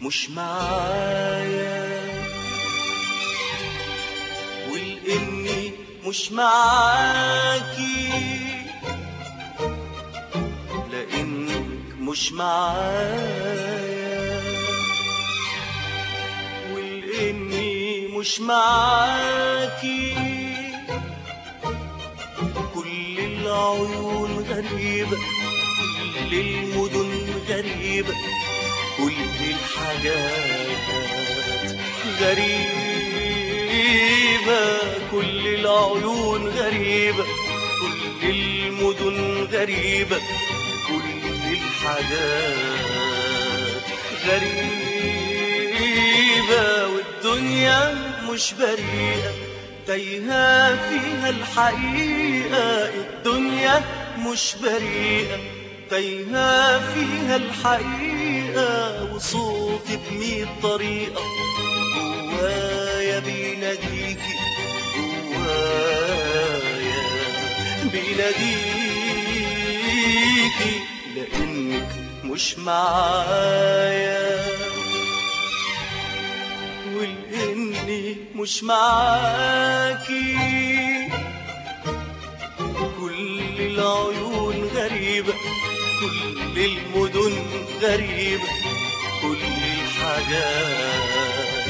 مش معايا ولاني مش معاكي لانك مش معايا ولاني مش معاكي كل العيون غريبة كل المدن غريبة كل الحاجات غريبة كل العيون غريبة كل المدن غريبة كل الحاجات غريبة والدنيا مش بريئة تايهة فيها الحقيقة الدنيا مش بريئة تايهة فيها الحقيقة وصوتي بمية طريقة جوايا بيناديكي جوايا بيناديكي لأنك مش معايا ولاني مش معاكي كل العيون غريبة كل المدن غريبة كل الحاجات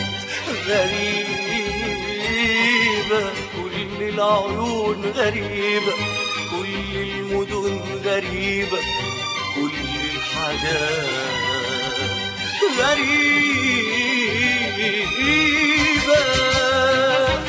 غريبة كل العيون غريبة كل المدن غريبة كل الحاجات غريبة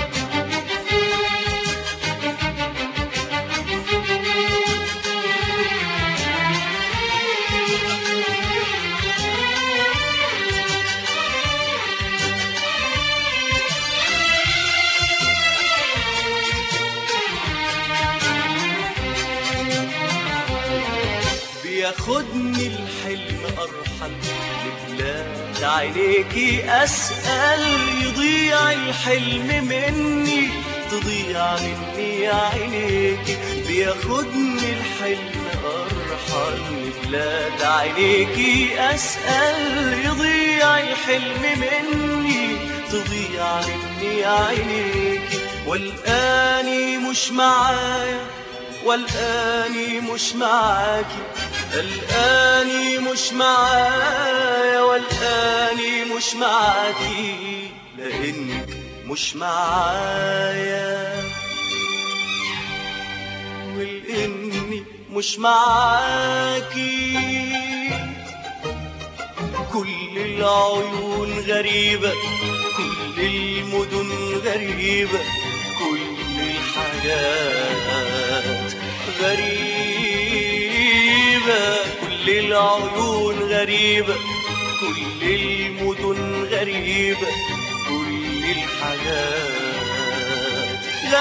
بياخدني الحلم أرحل لبلاد عينيكي أسأل يضيع الحلم مني تضيع مني عينيكي بياخدني الحلم أرحل لبلاد عينيكي أسأل يضيع الحلم مني تضيع مني عينيكي والآني مش معايا والآني مش معاكي الآني مش معايا والآني مش معاكي لأنك مش معايا ولأني مش معاكي كل العيون غريبة كل المدن غريبة كل الحاجات غريبة كل العيون غريبة كل المدن غريبة كل الحاجات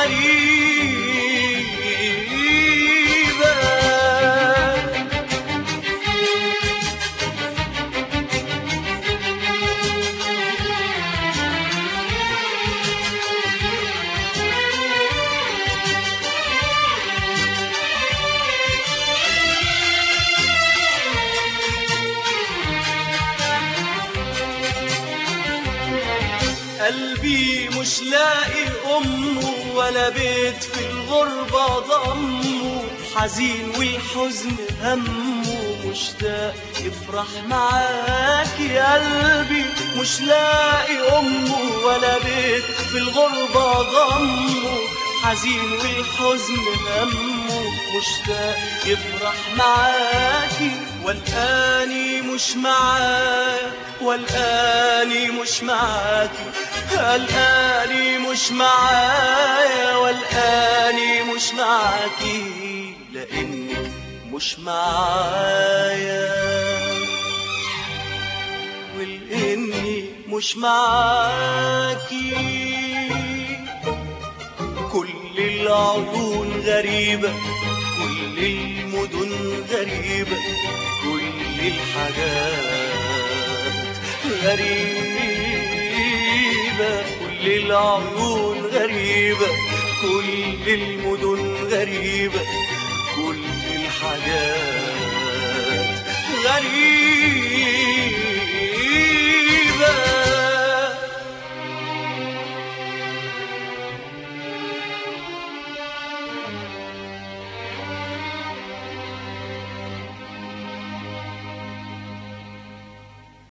غريبة قلبي مش لاقي أمه ولا بيت في الغربة ضمه حزين والحزن همه مشتاق يفرح معاك يا قلبي مش لاقي أمه ولا بيت في الغربة ضمه حزين والحزن همه مشتاق يفرح معاكي والآني مش معايا والآني مش معاكي الآني مش معايا والآني مش معاكي لأنك مش معايا ولأني مش معاكي كل العيون غريبة كل المدن غريبة كل الحاجات غريبة كل العيون غريبة كل المدن غريبة كل الحاجات غريبة